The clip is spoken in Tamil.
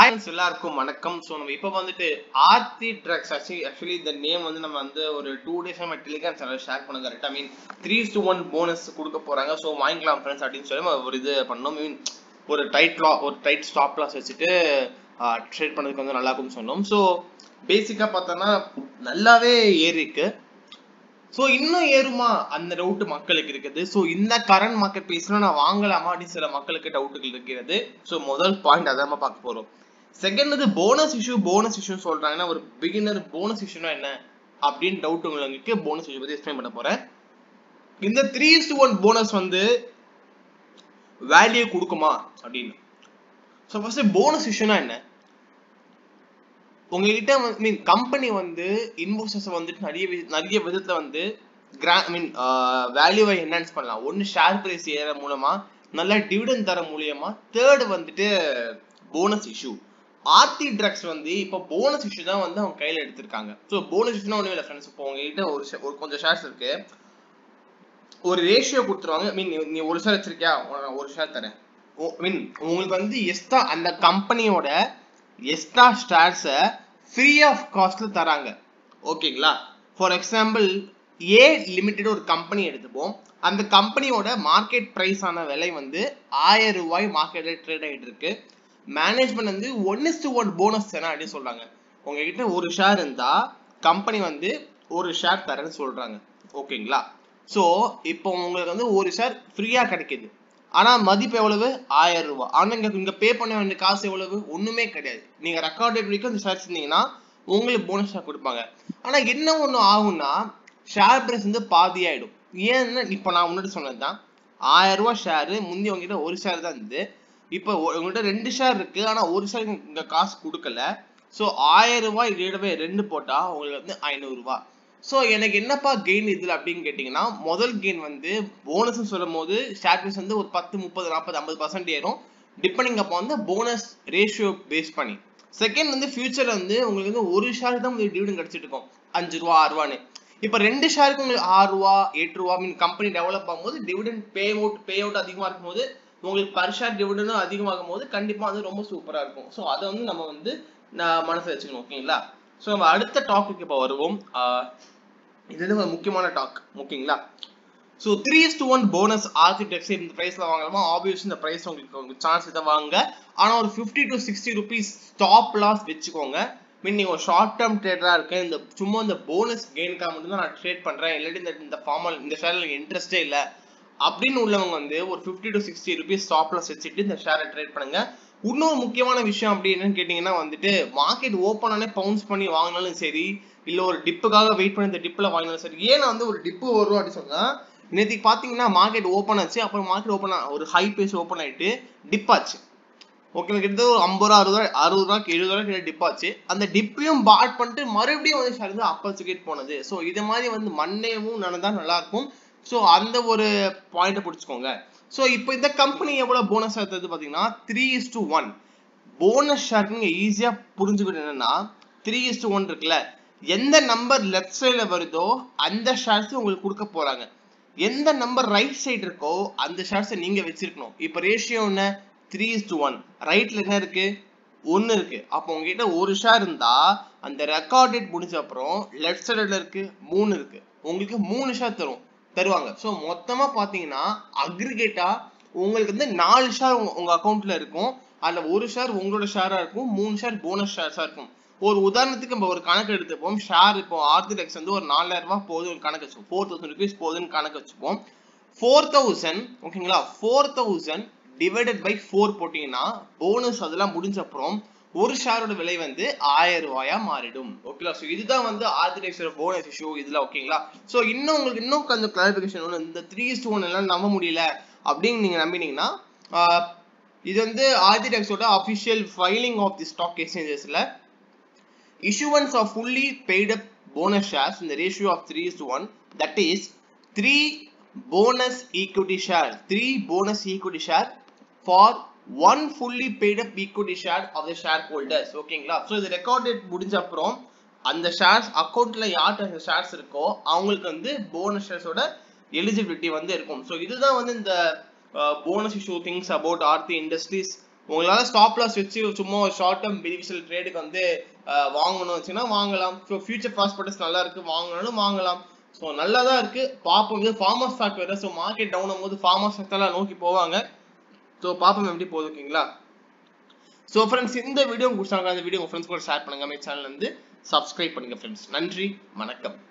ஃப்ரெண்ட்ஸ் எல்லாருக்கும் வணக்கம் ஸோ நம்ம இப்போ வந்துட்டு ஆர்த்தி ட்ரக்ஸ் ஆக்சுவலி ஆக்சுவலி இந்த நேம் வந்து நம்ம வந்து ஒரு டூ டேஸ் நம்ம டெலிகிராம் சேனல் ஷேர் பண்ண correct I mean three to one bonus கொடுக்க போறாங்க ஸோ வாங்கிக்கலாம் ஃப்ரெண்ட்ஸ் அப்படின்னு சொல்லி நம்ம ஒரு இது பண்ணோம் மீன் ஒரு டைட் லா ஒரு டைட் ஸ்டாப் லாஸ் வச்சுட்டு ட்ரேட் பண்ணதுக்கு வந்து நல்லா இருக்கும்னு சொன்னோம் ஸோ பேசிக்காக பார்த்தோன்னா நல்லாவே ஏறி இருக்கு ஸோ இன்னும் ஏறுமா அந்த டவுட் மக்களுக்கு இருக்குது ஸோ இந்த கரண்ட் மார்க்கெட் பிளேஸ்ல நான் வாங்கலாமா அப்படின்னு சில மக்களுக்கு டவுட்டுகள் இருக்கிறது ஸோ முதல் பாயிண்ட் அதான் நம்ம பார்க்க போறோம் செகண்ட் வந்து போனஸ் இஷ்யூ போனஸ் இஷ்யூ சொல்றாங்கன்னா ஒரு பிகினர் போனஸ் இஷ்யூனா என்ன அப்படின்னு டவுட் உங்களுக்கு போனஸ் இஷ்யூ பத்தி எக்ஸ்பிளைன் பண்ண போறேன் இந்த த்ரீ டு ஒன் போனஸ் வந்து வேல்யூ கொடுக்குமா அப்படின்னு ஸோ ஃபர்ஸ்ட் போனஸ் இஷ்யூனா என்ன உங்ககிட்ட மீன் கம்பெனி வந்து இன்வெஸ்டர்ஸ் வந்துட்டு நிறைய வி- நிறைய விதத்துல வந்து கிரா மீன் வேல்யூவை என்ஹான்ஸ் பண்ணலாம் ஒன்னு ஷேர் பிரைஸ் ஏற மூலமா நல்ல டிவிடன் தர மூலியமா தேர்ட் வந்துட்டு போனஸ் இஷ்யூ ஆர்த்தி ட்ரக்ஸ் வந்து இப்போ போனஸ் இஷ்யூ தான் வந்து அவங்க கையில எடுத்திருக்காங்க ஸோ போனஸ் இஷ்யூனா ஒன்றும் இல்லை ஃப்ரெண்ட்ஸ் இப்போ உங்ககிட்ட ஒரு share- ஒரு கொஞ்சம் ஷேர்ஸ் இருக்கு ஒரு ரேஷியோ கொடுத்துருவாங்க மீன் நீ ஒரு ஷேர் வச்சிருக்கியா உனக்கு நான் ஒரு ஷேர் தரேன் மீன் உங்களுக்கு வந்து எஸ்டா அந்த கம்பெனியோட எக்ஸ்ட்ரா ஸ்டார்ஸை ஃப்ரீ ஆஃப் காஸ்ட்ல தராங்க ஓகேங்களா ஃபார் எக்ஸாம்பிள் ஏ லிமிடெட் ஒரு கம்பெனி எடுத்துப்போம் அந்த கம்பெனியோட மார்க்கெட் பிரைஸ் ஆன விலை வந்து ஆயிரம் ரூபாய் மார்க்கெட்ல ட்ரேட் ஆகிட்டு இருக்கு மேனேஜ்மெண்ட் வந்து one is to one bonus தானே அப்படின்னு சொல்றாங்க உங்ககிட்ட ஒரு ஷேர் இருந்தா கம்பெனி வந்து ஒரு ஷேர் தரேன்னு சொல்றாங்க ஓகேங்களா ஸோ இப்போ உங்களுக்கு வந்து ஒரு ஷேர் ஃப்ரீயா கிடைக்குது ஆனா மதிப்பு எவ்வளவு ஆயிரம் ரூபாய் ஆனா இங்க இங்க பே பண்ண வேண்டிய காசு எவ்வளவு ஒண்ணுமே கிடையாது நீங்க ரெக்கார்டட் வரைக்கும் அந்த ஷேர் இருந்தீங்கன்னா உங்களுக்கு போனஸ் ஷேர் கொடுப்பாங்க ஆனா என்ன ஒண்ணு ஆகும்னா ஷேர் பிரைஸ் வந்து பாதி ஆயிடும் ஏன்னா இப்ப நான் முன்னாடி சொன்னதுதான் ஆயிரம் ரூபாய் ஷேர் முந்தி உங்ககிட்ட ஒரு ஷேர் தான் இருந்தது இப்போ உ- உங்ககிட்ட ரெண்டு ஷேர் இருக்கு ஆனா ஒரு ஷேர் இங்க காசு கொடுக்கல ஸோ ஆயிரம் ரூபாய் டிவைட் ரெண்டு போட்டா உங்களுக்கு வந்து ஐநூறு ரூபாய் ஸோ எனக்கு என்னப்பா கெயின் இதுல அப்படின்னு கேட்டிங்கன்னா முதல் கெயின் வந்து போனஸ் சொல்லும் போது ஷேர் பிரைஸ் வந்து ஒரு பத்து முப்பது நாற்பது ஐம்பது பர்சன்ட் ஏறும் டிபெண்டிங் அப்போ வந்து போனஸ் ரேஷியோ பேஸ் பண்ணி செகண்ட் வந்து ஃபியூச்சர்ல வந்து உங்களுக்கு வந்து ஒரு ஷேர் தான் உங்களுக்கு டிவிடன் கிடைச்சிட்டு இருக்கும் அஞ்சு ரூபா ஆறு ரூபான்னு இப்போ ரெண்டு ஷேருக்கு உங்களுக்கு ஆறு ரூபா எட்டு ரூபா மீன் கம்பெனி டெவலப் ஆகும்போது dividend pay out pay out அதிகமா இருக்கும்போது உங்களுக்கு பர் ஷேர் டிவிடனும் அதிகமாகும் போது கண்டிப்பா அது ரொம்ப சூப்பரா இருக்கும் ஸோ அதை வந்து நம்ம வந்து நான் மனசுல வச்சுக்கணும் ஓகேங்களா ஸோ நம்ம அடுத்த டாபிக் இப்போ வருவோம் ஆஹ் இது வந்து ஒரு முக்கியமான டாக் ஓகேங்களா so three is to one bonus ஆர்கிடெக்ட் இந்த ப்ரைஸ்ல வாங்கலாமா ஆப்வியஸ் இந்த ப்ரைஸ் உங்களுக்கு உங்களுக்கு சான்ஸ் இதை வாங்க ஆனா ஒரு fifty to sixty rupees stop loss வச்சுக்கோங்க மீன் நீங்க ஒரு ஷார்ட் டேர்ம் ட்ரேடரா இருக்கேன் இந்த சும்மா இந்த போனஸ் கெயினுக்காக மட்டும் தான் நான் ட்ரேட் பண்றேன் இல்லாட்டி இந்த இந்த ஃபார்மல் இந்த ஷேர்ல எனக்கு இன்ட்ரெஸ்டே இல்லை அப்படின்னு உள்ளவங்க வந்து ஒரு fifty to sixty rupees stop loss வச்சுட்டு இந்த ஷேரை ட்ரேட் பண்ணுங்க இன்னொரு முக்கியமான விஷயம் அப்படி என்னன்னு கேட்டீங்கன்னா வந்துட்டு மார்க்கெட் ஓப்பன் ஆனே பவுன்ஸ் பண்ணி வாங்கினாலும் சரி இல்ல ஒரு டிப்புக்காக வெயிட் பண்ணி இந்த டிப்ல வாங்கினாலும் சரி ஏன்னா வந்து ஒரு டிப்பு வரும் அப்படின்னு சொன்னா நேற்றுக்கு பாத்தீங்கன்னா மார்க்கெட் ஓப்பன் ஆச்சு அப்புறம் மார்க்கெட் ஓப்பன் ஒரு ஹை பேஸ் ஓப்பன் ஆயிட்டு டிப் ஆச்சு ஓகே கிட்ட ஒரு ஐம்பது ரூபா அறுபது ரூபா அறுபது ரூபாய்க்கு எழுபது ரூபாய்க்கு கிட்ட டிப் ஆச்சு அந்த டிப்பையும் பாட் பண்ணிட்டு மறுபடியும் வந்து ஷேர் வந்து அப்பர் சிகேட் போனது ஸோ இது மாதிரி வந்து மண்டேவும் நடந்தா நல்லா இருக்கும் ஸோ அந்த ஒரு பாயிண்ட்டை பிடிச்சிக்கோங்க ஸோ இப்போ இந்த கம்பெனி எவ்வளவு போனஸ் எடுத்தது பார்த்தீங்கன்னா three is to one bonus share நீங்க ஈஸியா புரிஞ்சுக்கிட்டு என்னன்னா த்ரீ இஸ் டு ஒன் இருக்குல்ல எந்த நம்பர் லெஃப்ட் சைடுல வருதோ அந்த ஷேர்ஸ் உங்களுக்கு கொடுக்க போறாங்க எந்த நம்பர் ரைட் சைடு இருக்கோ அந்த ஷேர்ஸை நீங்க வச்சிருக்கணும் இப்போ ரேஷியோ என்ன த்ரீ இஸ் டு ஒன் ரைட்ல என்ன இருக்கு ஒன்னு இருக்கு அப்போ உங்ககிட்ட ஒரு ஷேர் இருந்தா அந்த ரெக்கார்ட் டேட் முடிஞ்ச அப்புறம் லெஃப்ட் சைடுல இருக்கு மூணு இருக்கு உங்களுக்கு மூணு ஷேர் தரும் தருவாங்க ஸோ மொத்தமா பாத்தீங்கன்னா அக்ரிகேட்டா உங்களுக்கு வந்து நாலு ஷேர் உங்க உங்க அக்கௌண்ட்ல இருக்கும் அதுல ஒரு ஷேர் உங்களோட ஷேரா இருக்கும் மூணு ஷேர் போனஸ் ஷேர்ஸா இருக்கும் ஒரு உதாரணத்துக்கு நம்ம ஒரு கணக்கு எடுத்துப்போம் ஷேர் இப்போ ஆர்த்திடெக்ஸ் வந்து ஒரு நாலாயிரம் ரூபாய் போகுது ஒரு கணக்கு வச்சுப்போம் ஃபோர் தௌசண்ட் ருபீஸ் போகுதுன்னு கணக்கு வச்சுப்போம் ஃபோர் தௌசண்ட் ஓகேங்களா four thousand divided by four போட்டீங்கன்னா போனஸ் அதெல்லாம் முடிஞ்ச அப்புறம் ஒரு ஷேரோட விலை வந்து ஆயிரம் ரூபாயா மாறிடும் ஓகேங்களா ஸோ இதுதான் வந்து ஆர்த்திடெக்ஸோட போனஸ் இஷ்யூ இதுல ஓகேங்களா ஸோ இன்னும் உங்களுக்கு இன்னும் கொஞ்சம் கிளாரிபிகேஷன் ஒன்று இந்த த்ரீ டூ ஒன் எல்லாம் நம்ப முடியல அப்படின்னு நீங்க நம்பினீங்கன்னா ஆஹ், இது வந்து ஆர்த்திடெக்ஸோட official filing of the stock எக்ஸ்சேஞ்சஸ்ல issuance of fully paid up bonus shares in the ratio of 3 is to 1 that is 3 bonus equity share 3 bonus equity share for one fully paid up equity share of the shareholders ஓகேங்களா ஸோ இது ரெக்கார்டட் முடிஞ்ச அப்புறம் அந்த ஷேர்ஸ் அக்கௌண்ட்ல யார்கிட்ட அந்த ஷேர்ஸ் இருக்கோ அவங்களுக்கு வந்து போனஸ் ஷேர்ஸோட எலிஜிபிலிட்டி வந்து இருக்கும் ஸோ இதுதான் வந்து இந்த bonus issue things about Aarti industries உங்களால ஸ்டாப் லாஸ் வச்சு சும்மா ஒரு ஷார்ட் டேர்ம் பெனிஃபிஷியல் ட்ரேடுக்கு வந்து அஹ், வாங்கணும் வச்சுன்னா வாங்கலாம் ஸோ ஃபியூச்சர் ப்ராஸ்பெக்டஸ் நல்லா இருக்கு வாங்கணும்னு வாங்கலாம் ஸோ நல்லா தான் இருக்கு பார்ப்போம் இது ஃபார்மர் ஸ்டாக் வேற ஸோ மார்க்கெட் டவுன் ஆகும்போது ஃபார்மர் ஸ்டாக் எல்லாம் நோக்கி போவாங்க ஸோ பார்ப்போம் எப்படி போகுது ஓகேங்களா ஸோ ஃப்ரெண்ட்ஸ் இந்த வீடியோ உங்களுக்கு பிடிச்சாங்க அந்த வீடியோ உங்கள் ஃப்ரெண்ட்ஸ் கூட ஷேர் பண்ணுங்க நம்ம சேனல் வந்து சப்ஸ்கிரைப் பண்ணுங்க ஃப்ரெண்ட்ஸ் நன்றி வணக்கம்